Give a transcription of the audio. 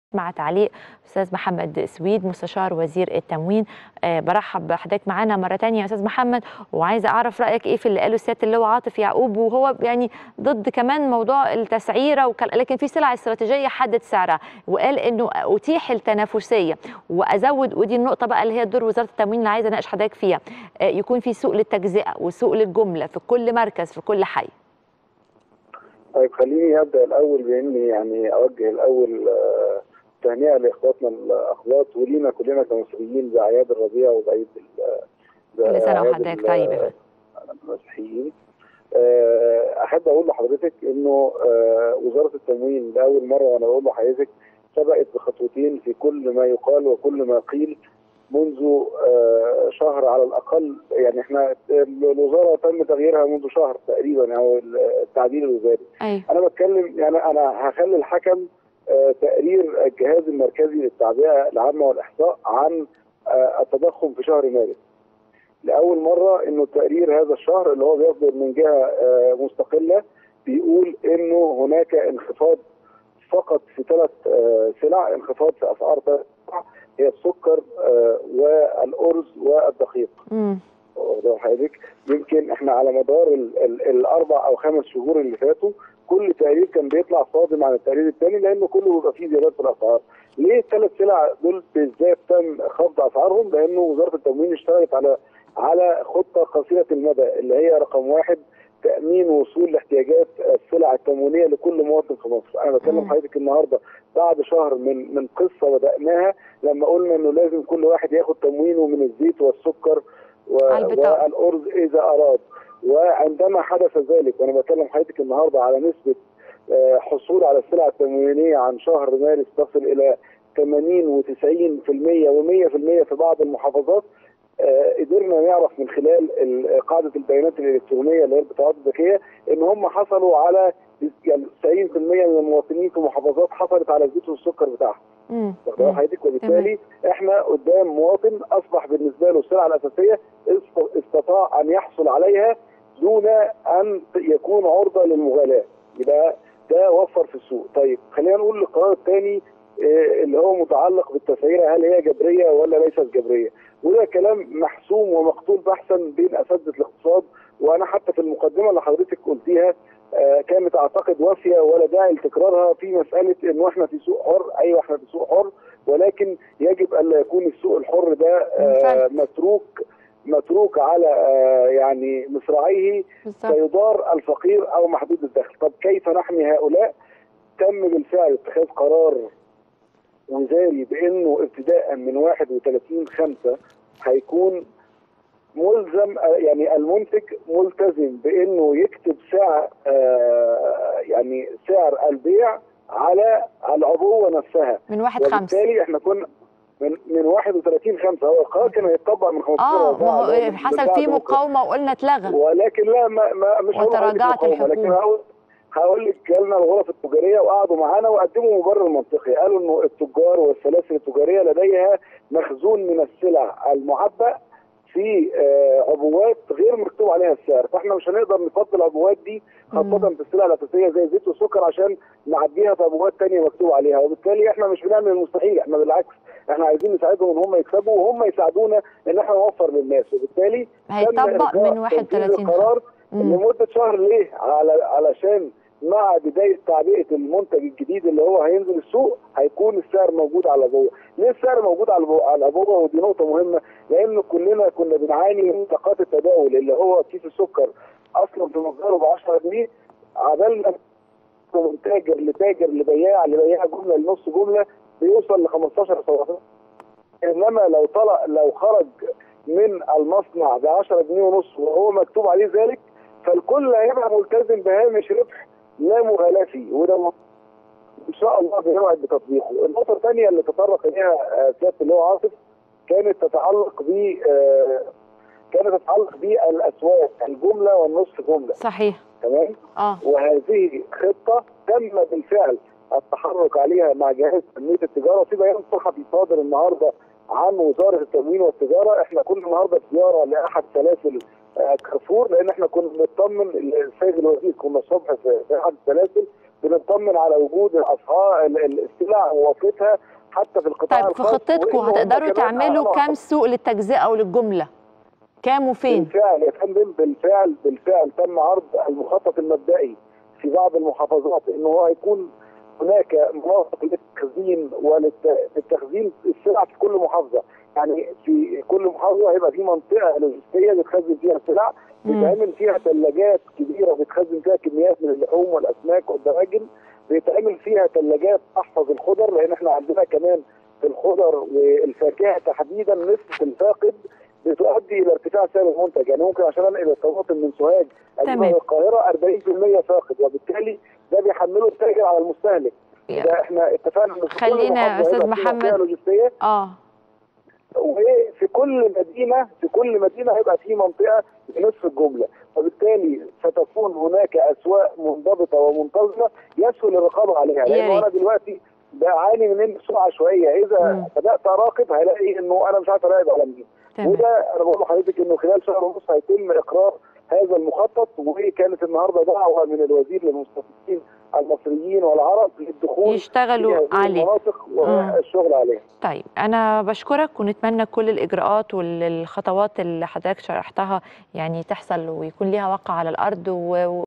مع تعليق استاذ محمد سويد مستشار وزير التموين أه برحب بحضرتك معانا مره ثانيه يا استاذ محمد وعايزه اعرف رايك ايه في اللي قاله السياده اللواء عاطف يعقوب وهو يعني ضد كمان موضوع التسعيره وكل... لكن في سلع استراتيجيه حدد سعرها وقال انه اتيح التنافسيه وازود ودي النقطه بقى اللي هي دور وزاره التموين اللي عايزه اناقش حضرتك فيها أه يكون في سوق للتجزئه وسوق للجمله في كل مركز في كل حي طيب خليني ابدا الاول باني يعني اوجه الاول آه تهنئه لاخواتنا الاخلاط ولينا كلنا كمصريين باعياد الربيع وبعيد كل سنه وحضرتك طيب يا المسيحيين احب اقول لحضرتك انه وزاره التموين لاول مره وانا بقول لحضرتك سبقت بخطوتين في كل ما يقال وكل ما قيل منذ شهر على الاقل يعني احنا الوزاره تم تغييرها منذ شهر تقريبا او التعديل الوزاري أيوة. انا بتكلم يعني انا هخلي الحكم تقرير الجهاز المركزي للتعبئه العامه والاحصاء عن التضخم في شهر مارس. لاول مره انه تقرير هذا الشهر اللي هو بيصدر من جهه مستقله بيقول انه هناك انخفاض فقط في ثلاث سلع انخفاض في اسعار ثلاث سلع هي السكر والارز والدقيق. حضرتك يمكن احنا على مدار ال ال الاربع او خمس شهور اللي فاتوا كل تقرير كان بيطلع صادم عن التقرير الثاني لانه كله بيبقى فيه زيادات في الاسعار. ليه الثلاث سلع دول بالذات تم خفض اسعارهم؟ لانه وزاره التموين اشتغلت على على خطه قصيره المدى اللي هي رقم واحد تامين وصول لاحتياجات السلع التموينيه لكل مواطن في مصر، انا بكلم حضرتك النهارده بعد شهر من من قصه بداناها لما قلنا انه لازم كل واحد ياخد تموينه من الزيت والسكر والارز اذا اراد وعندما حدث ذلك وانا بكلم حضرتك النهارده على نسبه حصول على السلع التموينيه عن شهر مارس تصل الى 80 و90% و100% في بعض المحافظات قدرنا نعرف من خلال قاعده البيانات الالكترونيه اللي هي البطاقات الذكيه ان هم حصلوا على يعني 90% من المواطنين في محافظات حصلت على الزيت والسكر بتاعهم. واخد حضرتك وبالتالي احنا قدام مواطن اصبح بالنسبه له السلعه الاساسيه استطاع ان يحصل عليها دون ان يكون عرضه للمغالاه يبقى ده وفر في السوق طيب خلينا نقول القرار الثاني اللي هو متعلق بالتسعيره هل هي جبريه ولا ليست جبريه وده كلام محسوم ومقتول بحثا بين اساتذه الاقتصاد وانا حتى في المقدمه اللي حضرتك قلتيها كانت اعتقد وافيه ولا داعي لتكرارها في مساله انه احنا في سوق حر ايوه احنا في سوق حر ولكن يجب الا يكون السوق الحر ده متروك متروك على يعني مصراعيه فيضار الفقير او محدود الدخل طب كيف نحمي هؤلاء تم بالفعل اتخاذ قرار وزاري بانه ابتداء من 31 5 هيكون ملزم يعني المنتج ملتزم بانه يكتب سعر يعني سعر البيع على العبوه نفسها من 1 5 وبالتالي احنا كنا من من 31 5 هو القرار كان هيتطبق من 15 اه ما هو حصل فيه مقاومه وقلنا اتلغى ولكن لا ما, ما مش وتراجعت الحكومه لكن هقول هقول لك جالنا الغرف التجاريه وقعدوا معانا وقدموا مبرر منطقي قالوا انه التجار والسلاسل التجاريه لديها مخزون من السلع المعبأ في عبوات غير مكتوب عليها السعر فاحنا مش هنقدر نفضل العبوات دي خاصه في السلع الاساسيه زي الزيت والسكر عشان نعديها في عبوات ثانيه مكتوب عليها وبالتالي احنا مش بنعمل المستحيل احنا بالعكس احنا عايزين نساعدهم ان هم يكسبوا وهم يساعدونا ان احنا نوفر للناس وبالتالي هيطبق من 31 قرار لمده شهر ليه؟ على علشان مع بدايه تعبئه المنتج الجديد اللي هو هينزل السوق هيكون السعر موجود على العبوه، ليه السعر موجود على العبوه ودي نقطه مهمه لان كلنا كنا بنعاني من طاقات التداول اللي هو كيس السكر اصلا في مقداره ب 10 جنيه عبال من تاجر لتاجر لبياع لبياع جمله لنص جمله بيوصل ل 15 17 انما لو طلع لو خرج من المصنع ب 10 جنيه ونص وهو مكتوب عليه ذلك فالكل هيبقى ملتزم بهامش ربح لا مغالاه فيه وده ان شاء الله بنوعد بتطبيقه. النقطه الثانيه اللي تطرق اليها سياده اللي هو عاصف كانت تتعلق ب كانت تتعلق بالاسواق الجمله والنصف جمله. صحيح. تمام؟ اه وهذه خطه تم بالفعل التحرك عليها مع جهاز تنميه التجاره وفي بيان صحفي صادر النهارده عن وزاره التموين والتجاره احنا كنا النهارده في زياره لاحد سلاسل كارفور لان احنا كنا بنطمن السيد الوزير كنا الصبح في احد السلاسل بنطمن على وجود الاسعار ال- ال- السلع ووفرتها حتى في القطاع طيب في الخاص خطتكم وإنه هم هتقدروا كمان تعملوا أعلنوا كام سوق للتجزئه وللجمله كام وفين بالفعل يا فندم بالفعل بالفعل تم عرض المخطط المبدئي في بعض المحافظات انه هو هيكون هناك مناطق للتخزين وللتخزين السلع في كل محافظه يعني في كل محافظه هيبقى في منطقه لوجستيه بتخزن فيها السلع مم. بيتعمل فيها ثلاجات كبيره بتخزن فيها كميات من اللحوم والاسماك والدواجن بيتعمل فيها ثلاجات تحفظ الخضر لان احنا عندنا كمان في الخضر والفاكهه تحديدا نسبه الفاقد بتؤدي الى ارتفاع سعر المنتج يعني ممكن عشان انقل الطماطم من سوهاج تمام. اجيبها القاهره 40% فاقد وبالتالي ده بيحمله التاجر على المستهلك ده احنا اتفقنا ان في كل خلينا يا محافظة أستاذ هيبقى في محمد. منطقة لوجستيه اه وفي كل مدينه في كل مدينه هيبقى في منطقه بنصف الجمله وبالتالي ستكون هناك اسواق منضبطه ومنتظمه يسهل الرقابه عليها يا لان ريت. انا دلوقتي بعاني من ان سوق عشوائيه اذا مم. بدات اراقب هلاقي انه انا مش عارف اراقب على مين تمام وده انا بقول لحضرتك انه خلال شهر ونص هيتم اقرار هذا المخطط وكانت النهارده دعوه من الوزير للمستثمرين المصريين والعرب للدخول يشتغلوا في هذه عليه المناطق مم. والشغل عليها طيب انا بشكرك ونتمنى كل الاجراءات والخطوات اللي حضرتك شرحتها يعني تحصل ويكون ليها وقع على الارض و...